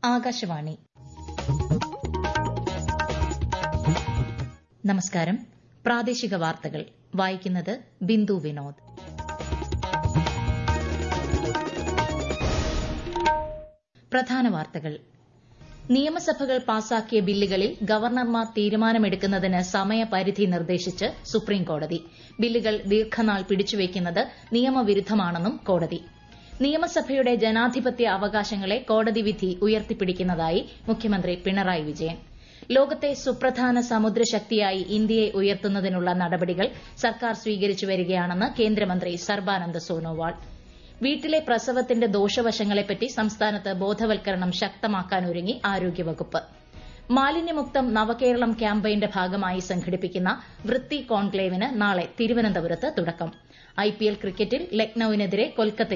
ആകാശവാണി നമസ്കാരം പ്രാദേശിക വാർത്തകൾ വായിക്കുന്നത് ബിന്ദു വിനോദ് പ്രധാന വാർത്തകൾ നിയമസഭകൾ പാസാക്കിയ ബില്ലുകളിൽ ഗവർണർമാർ തീരുമാനമെടുക്കുന്നതിന് സമയപരിധി നിർദ്ദേശിച്ച് സുപ്രീംകോടതി ബില്ലുകൾ ദീർഘനാൾ പിടിച്ചുവയ്ക്കുന്നത് നിയമവിരുദ്ധമാണെന്നും കോടതി നിയമസഭയുടെ ജനാധിപത്യ അവകാശങ്ങളെ കോടതി വിധി ഉയർത്തിപ്പിടിക്കുന്നതായി മുഖ്യമന്ത്രി പിണറായി വിജയൻ ലോകത്തെ സുപ്രധാന സമുദ്രശക്തിയായി ഇന്ത്യയെ ഉയർത്തുന്നതിനുള്ള നടപടികൾ സർക്കാർ സ്വീകരിച്ചു വരികയാണെന്ന് കേന്ദ്രമന്ത്രി സർബാനന്ദ സോനോവാൾ വീട്ടിലെ പ്രസവത്തിന്റെ ദോഷവശങ്ങളെപ്പറ്റി സംസ്ഥാനത്ത് ബോധവൽക്കരണം ശക്തമാക്കാനൊരുങ്ങി ആരോഗ്യവകുപ്പ് മാലിന്യമുക്തം നവകേരളം ക്യാമ്പയിന്റെ ഭാഗമായി സംഘടിപ്പിക്കുന്ന വൃത്തി കോൺക്ലേവിന് നാളെ തിരുവനന്തപുരത്ത് തുടക്കം ഐപിഎൽ ക്രിക്കറ്റിൽ ലക്നൌവിനെതിരെ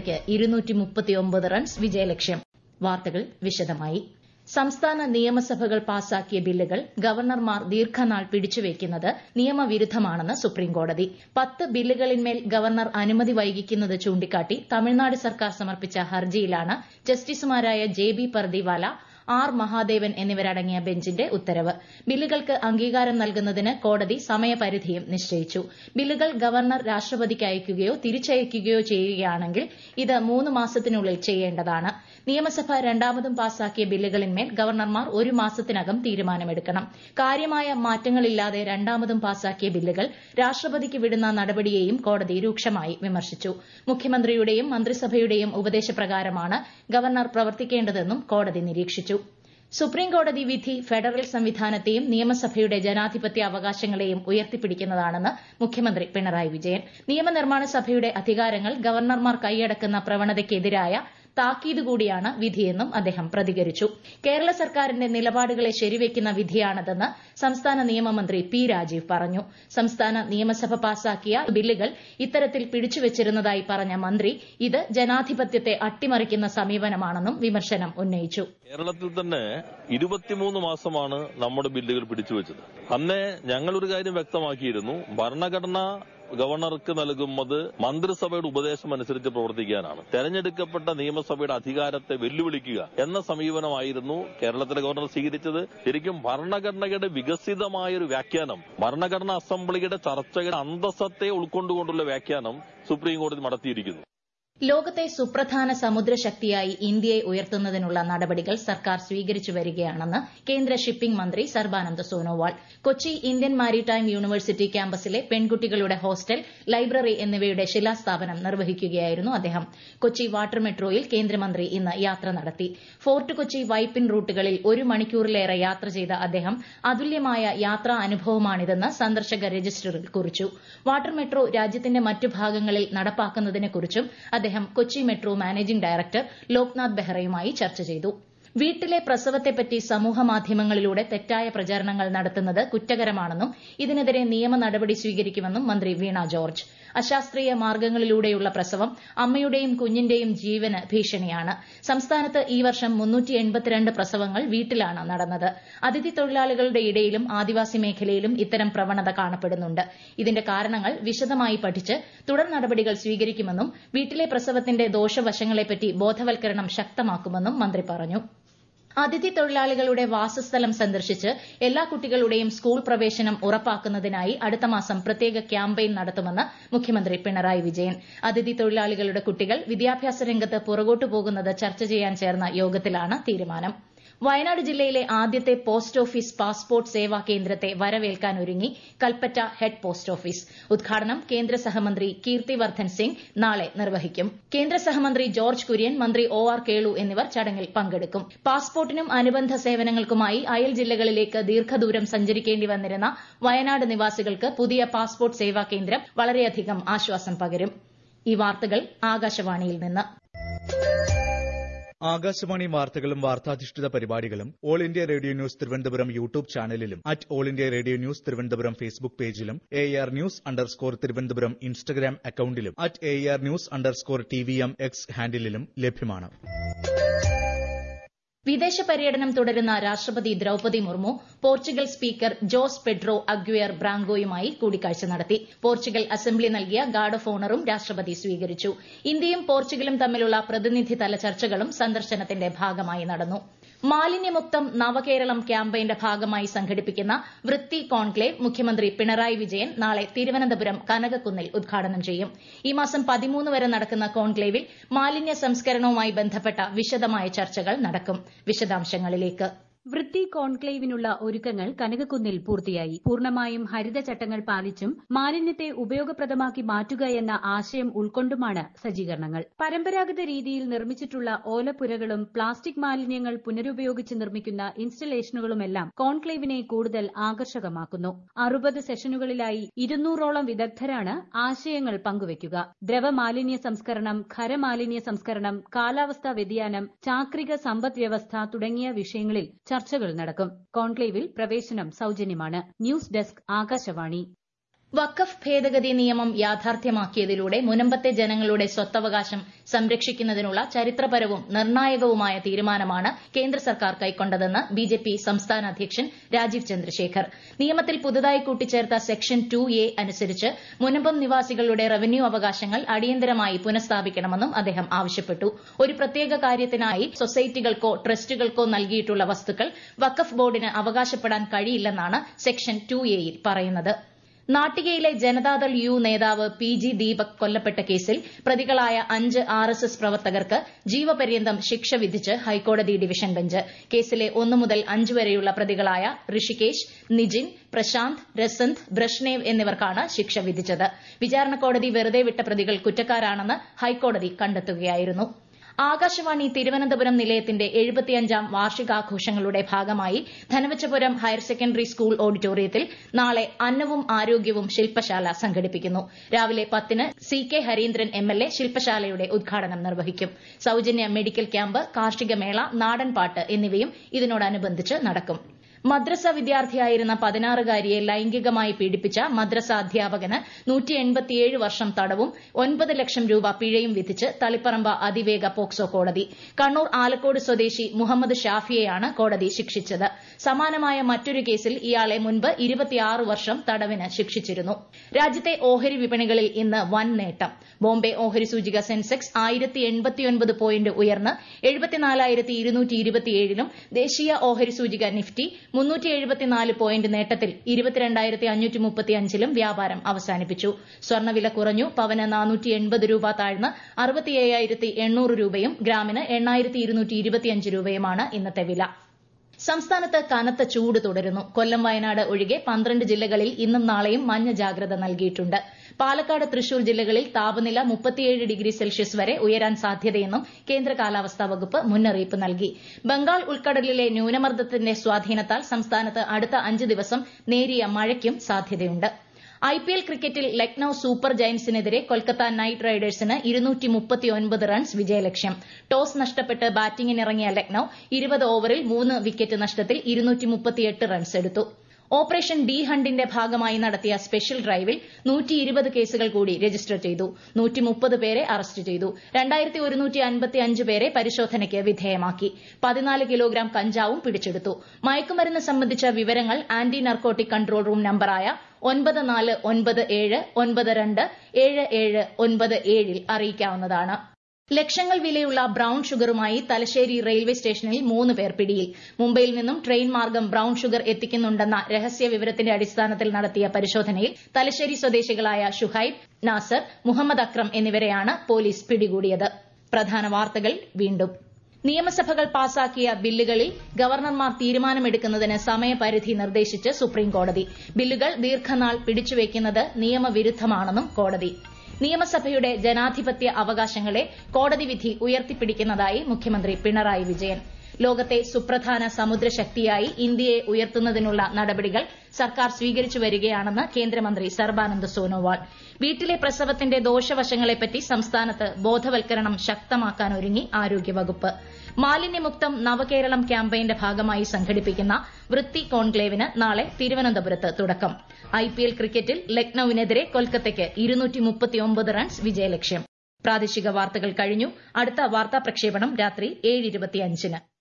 കൊൽക്കത്തയ്ക്ക് റൺസ് വിജയലക്ഷ്യം വാർത്തകൾ വിശദമായി സംസ്ഥാന നിയമസഭകൾ പാസാക്കിയ ബില്ലുകൾ ഗവർണർമാർ ദീർഘനാൾ പിടിച്ചുവയ്ക്കുന്നത് നിയമവിരുദ്ധമാണെന്ന് സുപ്രീംകോടതി പത്ത് ബില്ലുകളിന്മേൽ ഗവർണർ അനുമതി വൈകിക്കുന്നത് ചൂണ്ടിക്കാട്ടി തമിഴ്നാട് സർക്കാർ സമർപ്പിച്ച ഹർജിയിലാണ് ജസ്റ്റിസുമാരായ J B Pardiwala R Mahadevan എന്നിവരടങ്ങിയ ബെഞ്ചിന്റെ ഉത്തരവ് ബില്ലുകൾക്ക് അംഗീകാരം നൽകുന്നതിന് കോടതി സമയപരിധിയും നിശ്ചയിച്ചു ബില്ലുകൾ ഗവർണർ രാഷ്ട്രപതിക്ക് അയക്കുകയോ തിരിച്ചയക്കുകയോ ചെയ്യുകയാണെങ്കിൽ ഇത് മൂന്ന് മാസത്തിനുള്ളിൽ ചെയ്യേണ്ടതാണ് നിയമസഭ രണ്ടാമതും പാസാക്കിയ ബില്ലുകളിന്മേൽ ഗവർണർമാർ ഒരു മാസത്തിനകം തീരുമാനമെടുക്കണം കാര്യമായ മാറ്റങ്ങളില്ലാതെ രണ്ടാമതും പാസാക്കിയ ബില്ലുകൾ രാഷ്ട്രപതിക്ക് വിടുന്ന നടപടിയെയും കോടതി രൂക്ഷമായി വിമർശിച്ചു മുഖ്യമന്ത്രിയുടെയും മന്ത്രിസഭയുടെയും ഉപദേശപ്രകാരമാണ് ഗവർണർ പ്രവർത്തിക്കേണ്ടതെന്നും കോടതി നിരീക്ഷിച്ചു സുപ്രീംകോടതി വിധി ഫെഡറൽ സംവിധാനത്തെയും നിയമസഭയുടെ ജനാധിപത്യ അവകാശങ്ങളെയും ഉയർത്തിപ്പിടിക്കുന്നതാണെന്ന് മുഖ്യമന്ത്രി പിണറായി വിജയൻ നിയമനിർമ്മാണ സഭയുടെ അധികാരങ്ങൾ ഗവർണർമാർ കൈയടക്കുന്ന പ്രവണതയ്ക്കെതിരായ താക്കീത് കൂടിയാണ് വിധിയെന്നും അദ്ദേഹം പ്രതികരിച്ചു കേരള സർക്കാരിന്റെ നിലപാടുകളെ ശരിവയ്ക്കുന്ന വിധിയാണിതെന്ന് സംസ്ഥാന നിയമമന്ത്രി പി രാജീവ് പറഞ്ഞു സംസ്ഥാന നിയമസഭ പാസാക്കിയ ബില്ലുകൾ ഇത്തരത്തിൽ പിടിച്ചുവച്ചിരുന്നതായി പറഞ്ഞ മന്ത്രി ഇത് ജനാധിപത്യത്തെ അട്ടിമറിക്കുന്ന സമീപനമാണെന്നും വിമർശനം ഉന്നയിച്ചു കേരളത്തിൽ തന്നെ ഇരുപത്തിമൂന്ന് മാസമാണ് നമ്മുടെ ബില്ലുകൾ പിടിച്ചുവെച്ചത് അന്നേ ഞങ്ങളൊരു കാര്യം വ്യക്തമാക്കിയിരുന്നു ഭരണഘടന ഗവർണർക്ക് നൽകുന്നത് മന്ത്രിസഭയുടെ ഉപദേശം അനുസരിച്ച് പ്രവർത്തിക്കാനാണ് തെരഞ്ഞെടുക്കപ്പെട്ട നിയമസഭയുടെ അധികാരത്തെ വെല്ലുവിളിക്കുക എന്ന സമീപനമായിരുന്നു കേരളത്തിലെ ഗവർണർ സ്വീകരിച്ചത് ശരിക്കും ഭരണഘടനയുടെ വികസിതമായ ഒരു വ്യാഖ്യാനം ഭരണഘടനാ അസംബ്ലിയുടെ ചർച്ചയുടെ അന്തസ്സത്തെ ഉൾക്കൊണ്ടുകൊണ്ടുള്ള വ്യാഖ്യാനം സുപ്രീം കോടതി നടത്തിയിരിക്കുന്നു ലോകത്തെ സുപ്രധാന സമുദ്രശക്തിയായി ഇന്ത്യയെ ഉയർത്തുന്നതിനുള്ള നടപടികൾ സർക്കാർ സ്വീകരിച്ചു വരികയാണെന്ന് കേന്ദ്ര ഷിപ്പിംഗ് മന്ത്രി Sarbananda Sonowal Kochi Indian maritime university ക്യാമ്പസിലെ പെൺകുട്ടികളുടെ ഹോസ്റ്റൽ ലൈബ്രറി എന്നിവയുടെ ശിലാസ്ഥാപനം നിർവഹിക്കുകയായിരുന്നു അദ്ദേഹം കൊച്ചി വാട്ടർ മെട്രോയിൽ കേന്ദ്രമന്ത്രി ഇന്ന് യാത്ര നടത്തി ഫോർട്ട് കൊച്ചി വൈപ്പിൻ റൂട്ടുകളിൽ ഒരു മണിക്കൂറിലേറെ യാത്ര ചെയ്ത അദ്ദേഹം അതുല്യമായ യാത്രാ അനുഭവമാണിതെന്ന് സന്ദർശക രജിസ്റ്ററിൽ കുറിച്ചു വാട്ടർ മെട്രോ രാജ്യത്തിന്റെ മറ്റു ഭാഗങ്ങളിൽ നടപ്പാക്കുന്നതിനെക്കുറിച്ചും അദ്ദേഹം Kochi metro managing director Loknath ബെഹ്റയുമായി ചർച്ച ചെയ്തു വീട്ടിലെ പ്രസവത്തെപ്പറ്റി സമൂഹമാധ്യമങ്ങളിലൂടെ തെറ്റായ പ്രചാരണങ്ങൾ നടത്തുന്നത് കുറ്റകരമാണെന്നും ഇതിനെതിരെ നിയമ നടപടി സ്വീകരിക്കുമെന്നും മന്ത്രി വീണ ജോർജ് അശാസ്ത്രീയ മാർഗ്ഗങ്ങളിലൂടെയുള്ള പ്രസവം അമ്മയുടെയും കുഞ്ഞിന്റെയും ജീവന് ഭീഷണിയാണ് സംസ്ഥാനത്ത് ഈ വർഷം പ്രസവങ്ങൾ വീട്ടിലാണ് നടന്നത് അതിഥി തൊഴിലാളികളുടെ ഇടയിലും ആദിവാസി മേഖലയിലും ഇത്തരം പ്രവണത കാണപ്പെടുന്നുണ്ട് ഇതിന്റെ കാരണങ്ങൾ വിശദമായി പഠിച്ച് തുടർ നടപടികൾ സ്വീകരിക്കുമെന്നും വീട്ടിലെ പ്രസവത്തിന്റെ ദോഷവശങ്ങളെപ്പറ്റി ബോധവൽക്കരണം ശക്തമാക്കുമെന്നും മന്ത്രി പറഞ്ഞു അതിഥി തൊഴിലാളികളുടെ വാസസ്ഥലം സന്ദർശിച്ച് എല്ലാ കുട്ടികളുടെയും സ്കൂൾ പ്രവേശനം ഉറപ്പാക്കുന്നതിനായി അടുത്ത മാസം പ്രത്യേക ക്യാമ്പയിൻ നടത്തുമെന്ന് മുഖ്യമന്ത്രി പിണറായി വിജയൻ അതിഥി തൊഴിലാളികളുടെ കുട്ടികൾ വിദ്യാഭ്യാസ രംഗത്ത് പുറകോട്ടു പോകുന്നത് ചർച്ച ചെയ്യാൻ ചേർന്ന യോഗത്തിലാണ് തീരുമാനം വയനാട് ജില്ലയിലെ ആദ്യത്തെ പോസ്റ്റ് ഓഫീസ് പാസ്പോർട്ട് സേവാ കേന്ദ്രത്തെ വരവേൽക്കാനൊരുങ്ങി കൽപ്പറ്റ ഹെഡ് പോസ്റ്റ് ഓഫീസ് ഉദ്ഘാടനം കേന്ദ്ര സഹമന്ത്രി കീർത്തിവർദ്ധൻ സിംഗ് നാളെ നിർവഹിക്കും കേന്ദ്ര സഹമന്ത്രി ജോർജ് കുര്യൻ മന്ത്രി ഒ ആർ കേളു എന്നിവർ ചടങ്ങിൽ പങ്കെടുക്കും പാസ്പോർട്ടിനും അനുബന്ധ സേവനങ്ങൾക്കുമായി അയൽ ജില്ലകളിലേക്ക് ദീർഘദൂരം സഞ്ചരിക്കേണ്ടി വന്നിരുന്ന വയനാട് നിവാസികൾക്ക് പുതിയ പാസ്പോർട്ട് സേവാ കേന്ദ്രം വളരെയധികം ആശ്വാസം പകരും ഈ വാർത്തകൾ ആകാശവാണിയിൽ നിന്ന് ആകാശവാണി വാർത്തകളും വാർത്താധിഷ്ഠിത പരിപാടികളും all India radio news Thiruvananthapuram YouTube ചാനലിലും at all India radio news Thiruvananthapuram Facebook പേജിലും A R news underscore Thiruvananthapuram Instagram അക്കൌണ്ടിലും at A R news underscore T V M X ഹാൻഡിലും ലഭ്യമാണ് വിദേശ പര്യടനം തുടരുന്ന രാഷ്ട്രപതി Droupadi Murmu Portugal speaker Jose Pedro Aguiar ബ്രാങ്കോയുമായി കൂടിക്കാഴ്ച നടത്തി പോർച്ചുഗൽ അസംബ്ലി നൽകിയ ഗാർഡ് ഓഫ് ഓണറും രാഷ്ട്രപതി സ്വീകരിച്ചു ഇന്ത്യയും പോർച്ചുഗലും തമ്മിലുള്ള പ്രതിനിധിതല ചർച്ചകളും സന്ദർശനത്തിന്റെ ഭാഗമായി നടന്നു മാലിന്യമുക്തം നവകേരളം ക്യാമ്പയിന്റെ ഭാഗമായി സംഘടിപ്പിക്കുന്ന വൃത്തി കോൺക്ലേവ് മുഖ്യമന്ത്രി പിണറായി വിജയൻ നാളെ തിരുവനന്തപുരം കനകക്കുന്നിൽ ഉദ്ഘാടനം ചെയ്യും ഈ മാസം പതിമൂന്ന് വരെ നടക്കുന്ന കോൺക്ലേവിൽ മാലിന്യ സംസ്കരണവുമായി ബന്ധപ്പെട്ട വിശദമായ ചർച്ചകൾ നടക്കും വിശദാംശങ്ങളിലേക്ക് വൃത്തി കോൺക്ലേവിനുള്ള ഒരുക്കങ്ങൾ കനകക്കുന്നിൽ പൂർത്തിയായി പൂർണ്ണമായും ഹരിതചട്ടങ്ങൾ പാലിച്ചും മാലിന്യത്തെ ഉപയോഗപ്രദമാക്കി മാറ്റുക എന്ന ആശയം ഉൾക്കൊണ്ടുമാണ് സജ്ജീകരണങ്ങൾ പരമ്പരാഗത രീതിയിൽ നിർമ്മിച്ചിട്ടുള്ള ഓലപ്പുരകളും പ്ലാസ്റ്റിക് മാലിന്യങ്ങൾ പുനരുപയോഗിച്ച് നിർമ്മിക്കുന്ന ഇൻസ്റ്റലേഷനുകളുമെല്ലാം കോൺക്ലേവിനെ കൂടുതൽ ആകർഷകമാക്കുന്നു അറുപത് സെഷനുകളിലായി ഇരുന്നൂറോളം വിദഗ്ധരാണ് ആശയങ്ങൾ പങ്കുവയ്ക്കുക ദ്രവമാലിന്യ സംസ്കരണം ഖരമാലിന്യ സംസ്കരണം കാലാവസ്ഥാ വ്യതിയാനം ചാക്രിക സമ്പദ് വ്യവസ്ഥ തുടങ്ങിയ വിഷയങ്ങളിൽ ചർച്ചകൾ നടക്കും കോൺക്ലേവിൽ പ്രവേശനം സൌജന്യമാണ് ന്യൂസ് ഡെസ്ക് ആകാശവാണി വഖഫ് ഭേദഗതി നിയമം യാഥാർത്ഥ്യമാക്കിയതിലൂടെ മുനമ്പത്തെ ജനങ്ങളുടെ സ്വത്തവകാശം സംരക്ഷിക്കുന്നതിനുള്ള ചരിത്രപരവും നിർണായകവുമായ തീരുമാനമാണ് കേന്ദ്ര സർക്കാർ കൈക്കൊണ്ടതെന്ന് ബിജെപി സംസ്ഥാന അധ്യക്ഷൻ രാജീവ് ചന്ദ്രശേഖർ നിയമത്തിൽ പുതുതായി കൂട്ടിച്ചേർത്ത സെക്ഷൻ ടു എ അനുസരിച്ച് മുനമ്പം നിവാസികളുടെ റവന്യൂ അവകാശങ്ങൾ അടിയന്തരമായി പുനഃസ്ഥാപിക്കണമെന്നും അദ്ദേഹം ആവശ്യപ്പെട്ടു ഒരു പ്രത്യേക കാര്യത്തിനായി സൊസൈറ്റികൾക്കോ ട്രസ്റ്റുകൾക്കോ നൽകിയിട്ടുള്ള വസ്തുക്കൾ വഖഫ് ബോർഡിന് അവകാശപ്പെടാൻ കഴിയില്ലെന്നാണ് സെക്ഷൻ ടു എയിൽ പറയുന്നത് നാട്ടികയിലെ ജനതാദൾ യു നേതാവ് പി ജി ദീപക് കൊല്ലപ്പെട്ട കേസിൽ പ്രതികളായ അഞ്ച് ആർ എസ് എസ് പ്രവർത്തകർക്ക് ജീവപര്യന്തം ശിക്ഷ വിധിച്ച് ഹൈക്കോടതി ഡിവിഷൻ ബെഞ്ച് കേസിലെ ഒന്നു മുതൽ അഞ്ച് വരെയുള്ള പ്രതികളായ ഋഷികേശ് നിജിൻ പ്രശാന്ത് രസന്ത് ബ്രഷ്നേവ് എന്നിവർക്കാണ് ശിക്ഷ വിധിച്ചത് വിചാരണ കോടതി വെറുതെ വിട്ട പ്രതികൾ കുറ്റക്കാരാണെന്ന് ഹൈക്കോടതി കണ്ടെത്തുകയായിരുന്നു ആകാശവാണി തിരുവനന്തപുരം നിലയത്തിന്റെ എഴുപത്തിയഞ്ചാം വാർഷികാഘോഷങ്ങളുടെ ഭാഗമായി ധനവച്ചപുരം ഹയർ സെക്കൻഡറി സ്കൂൾ ഓഡിറ്റോറിയത്തിൽ നാളെ അന്നവും ആരോഗ്യവും ശില്പശാല സംഘടിപ്പിക്കുന്നു രാവിലെ പത്തിന് C K Harindran M L A ശില്പശാലയുടെ ഉദ്ഘാടനം നിർവഹിക്കും സൌജന്യ മെഡിക്കൽ ക്യാമ്പ് കാർഷിക മേള നാടൻപാട്ട് എന്നിവയും ഇതിനോടനുബന്ധിച്ച് നടക്കും മദ്രസ വിദ്യാർത്ഥിയായിരുന്ന പതിനാറുകാരിയെ ലൈംഗികമായി പീഡിപ്പിച്ച മദ്രസ അധ്യാപകന് വർഷം തടവും ഒൻപത് ലക്ഷം രൂപ പിഴയും വിധിച്ച് തളിപ്പറമ്പ അതിവേഗ പോക്സോ കോടതി കണ്ണൂർ ആലക്കോട് സ്വദേശി മുഹമ്മദ് ഷാഫിയെയാണ് കോടതി ശിക്ഷിച്ചത് സമാനമായ മറ്റൊരു കേസിൽ ഇയാളെ മുൻപ് ഇരുപത്തിയാറ് വർഷം തടവിന് ശിക്ഷിച്ചിരുന്നു രാജ്യത്തെ ഓഹരി വിപണികളിൽ ഇന്ന് വൻ നേട്ടം ബോംബെ ഓഹരി സൂചിക സെൻസെക്സ് ആയിരത്തി എൺപത്തിയൊൻപത് പോയിന്റ് ഉയർന്ന് എഴുപത്തിനാലായിരത്തി ഇരുന്നൂറ്റി ഇരുപത്തിയേഴിലും ദേശീയ ഓഹരി സൂചിക നിഫ്റ്റി മുന്നൂറ്റി എഴുപത്തിനാല് പോയിന്റ് നേട്ടത്തിൽ ഇരുപത്തിരണ്ടായിരത്തി അഞ്ഞൂറ്റി മുപ്പത്തിയഞ്ചിലും വ്യാപാരം അവസാനിപ്പിച്ചു സ്വർണ്ണവില കുറഞ്ഞു പവന് നാനൂറ്റി എൺപത് രൂപ താഴ്ന്ന് അറുപത്തിയ്യായിരത്തി എണ്ണൂറ് രൂപയും ഗ്രാമിന് എണ്ണായിരത്തി ഇരുന്നൂറ്റി ഇരുപത്തിയഞ്ച് രൂപയുമാണ് ഇന്നത്തെ വില സംസ്ഥാനത്ത് കനത്ത ചൂട് തുടരുന്നു കൊല്ലം വയനാട് ഒഴികെ പന്ത്രണ്ട് ജില്ലകളിൽ ഇന്നും നാളെയും മഞ്ഞ ജാഗ്രത നൽകിയിട്ടുണ്ട് പാലക്കാട് തൃശൂർ ജില്ലകളിൽ താപനില മുപ്പത്തിയേഴ് ഡിഗ്രി സെൽഷ്യസ് വരെ ഉയരാൻ സാധ്യതയെന്നും കേന്ദ്ര കാലാവസ്ഥാ വകുപ്പ് മുന്നറിയിപ്പ് നൽകി ബംഗാൾ ഉൾക്കടലിലെ ന്യൂനമർദ്ദത്തിന്റെ സ്വാധീനത്താൽ സംസ്ഥാനത്ത് അടുത്ത അഞ്ച് ദിവസം നേരിയ മഴയ്ക്കും സാധ്യതയുണ്ട് ഐപിഎൽ ക്രിക്കറ്റിൽ ലക്നൌ സൂപ്പർ ജയന്റ്സിനെതിരെ കൊൽക്കത്ത നൈറ്റ് റൈഡേഴ്സിന് റൺസ് വിജയലക്ഷ്യം ടോസ് നഷ്ടപ്പെട്ട് ബാറ്റിംഗിനിറങ്ങിയ ലക്നൌ ഇരുപത് ഓവറിൽ മൂന്ന് വിക്കറ്റ് നഷ്ടത്തിൽ റൺസ് എടുത്തു ഓപ്പറേഷൻ ഡി ഹണ്ടിന്റെ ഭാഗമായി നടത്തിയ സ്പെഷ്യൽ ഡ്രൈവിൽ നൂറ്റി ഇരുപത് കേസുകൾ കൂടി രജിസ്റ്റർ ചെയ്തു നൂറ്റി മുപ്പത് പേരെ അറസ്റ്റ് ചെയ്തു രണ്ടായിരത്തി ഒരുന്നൂറ്റി അൻപത്തി അഞ്ച് പേരെ പരിശോധനയ്ക്ക് വിധേയമാക്കി പതിനാല് കിലോഗ്രാം കഞ്ചാവും പിടിച്ചെടുത്തു മയക്കുമരുന്ന് സംബന്ധിച്ച വിവരങ്ങൾ ആന്റി നർക്കോട്ടിക് കൺട്രോൾ റൂം നമ്പറായ ഒൻപത് നാല് ഒൻപത് ഏഴ് ഒൻപത് രണ്ട് ഏഴ് ഏഴ് ഒൻപത് ഏഴിൽ അറിയിക്കാവുന്നതാണ് ലക്ഷങ്ങൾ വിലയുള്ള ബ്രൌൺ ഷുഗറുമായി തലശ്ശേരി റെയിൽവേ സ്റ്റേഷനിൽ മൂന്ന് പേർ പിടിയിൽ മുംബൈയിൽ നിന്നും ട്രെയിൻ മാർഗം ബ്രൌൺ ഷുഗർ എത്തിക്കുന്നുണ്ടെന്ന രഹസ്യ വിവരത്തിന്റെ അടിസ്ഥാനത്തിൽ നടത്തിയ പരിശോധനയിൽ തലശ്ശേരി സ്വദേശികളായ ഷുഹൈബ് നാസർ മുഹമ്മദ് അക്രം എന്നിവരെയാണ് പോലീസ് പിടികൂടിയത് പ്രധാന വാർത്തകൾ വീണ്ടും നിയമസഭകൾ പാസാക്കിയ ബില്ലുകളിൽ ഗവർണർമാർ തീരുമാനമെടുക്കുന്നതിന് സമയപരിധി നിർദ്ദേശിച്ച് സുപ്രീംകോടതി ബില്ലുകൾ ദീർഘനാൾ പിടിച്ചുവെക്കുന്നത് നിയമവിരുദ്ധമാണെന്നും കോടതി നിയമസഭയുടെ ജനാധിപത്യ അവകാശങ്ങളെ കോടതി വിധി ഉയർത്തിപ്പിടിക്കുന്നതായി മുഖ്യമന്ത്രി പിണറായി വിജയൻ ലോകത്തെ സുപ്രധാന സമുദ്രശക്തിയായി ഇന്ത്യയെ ഉയർത്തുന്നതിനുള്ള നടപടികൾ സർക്കാർ സ്വീകരിച്ചു വരികയാണെന്ന് കേന്ദ്രമന്ത്രി സർബാനന്ദ് സോനോവാൾ വീട്ടിലെ പ്രസവത്തിന്റെ ദോഷവശങ്ങളെപ്പറ്റി സംസ്ഥാനത്ത് ബോധവൽക്കരണം ശക്തമാക്കാനൊരുങ്ങി ആരോഗ്യവകുപ്പ് മാലിന്യമുക്തം നവകേരളം ക്യാമ്പയിന്റെ ഭാഗമായി സംഘടിപ്പിക്കുന്ന വൃത്തി കോൺക്ലേവിന് നാളെ തിരുവനന്തപുരത്ത് തുടക്കം ഐപിഎൽ ക്രിക്കറ്റിൽ ലക്നൌവിനെതിരെ കൊൽക്കത്തയ്ക്ക് റൺസ് വിജയലക്ഷ്യം പ്രാദേശിക വാർത്തകൾ കഴിഞ്ഞു അടുത്ത വാർത്താ പ്രക്ഷേപണം രാത്രി ഏഴ്